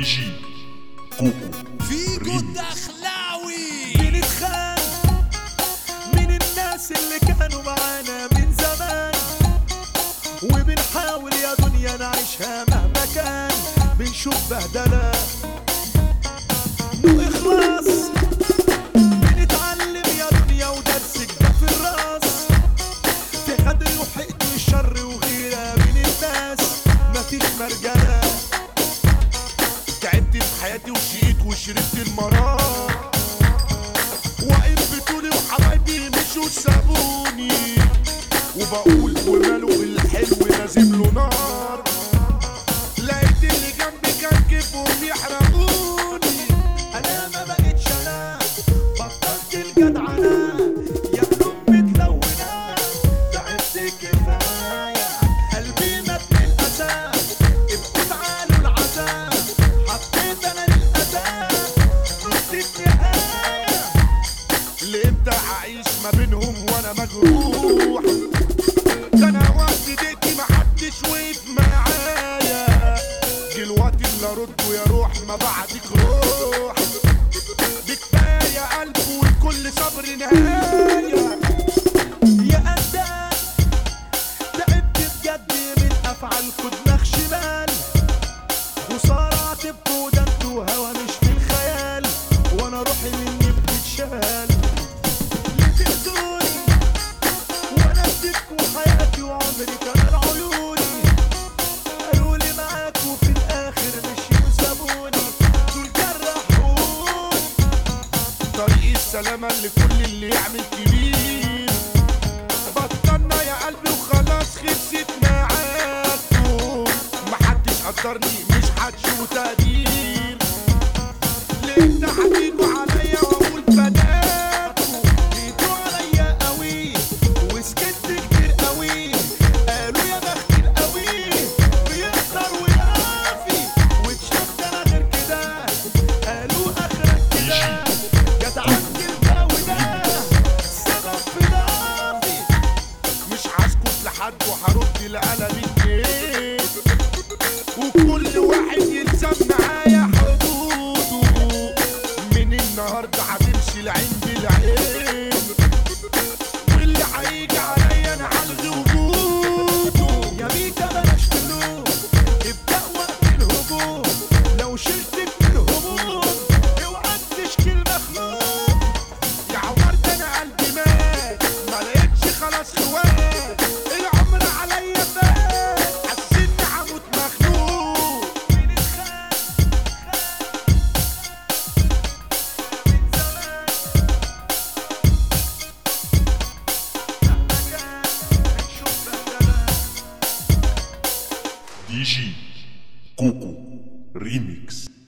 جي كوكو فيكو ريمي. الدخلاوي بنتخان من الناس اللي كانوا معانا من زمان وبنحاول يا دنيا نعيشها مهما كان بنشوف بهدلة مو إخلاص بنتعلم يا دنيا ودرسك ده في الراس في غدر وحقد والشر وغيرة من الناس مفيش مرجلة تعبت في حياتي وشقيت وشربت المرار واقف بطولي وحبايبي مشوا سابوني وبقول وماله الحلو لازم له نار لقيت اللي جنبي كان كيفهم يحرقوني انا ما بقتش انا بطلت الجدعنة يا قلوب متلونة تعبت كفاية قلبي مات من الأسى ابقوا تعالوا العذاب حطيت انا للأذى نص النهاية لقيت اعيش ما بينهم وانا مجروح كان وقت دقتي محدش وقف معايا دلوقتي اللي ارده يا روح ما بعدك روح دي كفايه قلب والكل صبر نهايه يا أندال تعبت بجد من أفعالكوا دماغ شمال وصار تبكوا ده انتوا هوا مش في الخيال وانا روحي مني بتتشال ليه تأذوني وانا اديتكوا حياتي وعمري كمان عيوني قالوا لي معاكوا في الاخر مش يسابوني دول جرحوني طريق السلامة لكل اللي يعمل كبير بطلنا يا قلبي وخلاص خلصت معاكم محدش قدرني مش هتشوف تقدير لقيت هتيجوا عليا واقول بناتكم جيتوا عليا قوي وسكت كتير قوي قالوا يا بخت القوي بيقدر ويعافي واتشفت انا غير كده قالوا اخرك كده جدعنت الجو ده السبب في ضعفي مش هسكت لحد وهرد لقلب الجيش وكل واحد يلزم معايا حدوده من النهارده هتمشي العين بالعين واللي هيجي عليا انا هلغي وجوده يا بيكا بلاش تلوم ابدأ وقت الهجوم لو شلت من الهموم اوعى تشكي المخلوق يا عمر ده انا قلبي مات ما لقيتش خلاص خوات العمر عليا فات حسيت هموت مخنوق من الخان من زمان مهما كان بنشوف بهدلة دي جي كوكو ريميكس